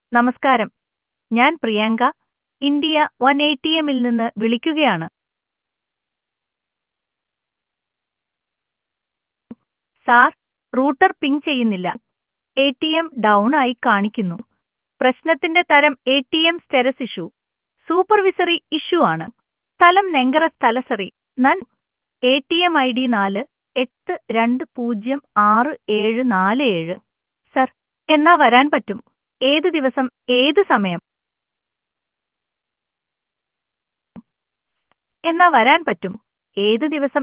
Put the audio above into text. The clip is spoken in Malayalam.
നമസ്കാരം ഞാൻ Priyanka India one A T എമ്മിൽ നിന്ന് വിളിക്കുകയാണ് സാർ റൂട്ടർ പിങ് ചെയ്യുന്നില്ല എ ടി എം ഡൗൺ ആയി കാണിക്കുന്നു പ്രശ്നത്തിന്റെ തരം A T M status issue supervisory issue ആണ് സ്ഥലം നെങ്കറ സ്ഥലസറി നൻ A T M I D നാല് എട്ട് രണ്ട് പൂജ്യം ആറ് ഏഴ് നാല് ഏഴ് സർ എന്നാ വരാൻ പറ്റും ഏത് ദിവസം ഏത് സമയം എന്നാ വരാൻ പറ്റും ഏത് ദിവസം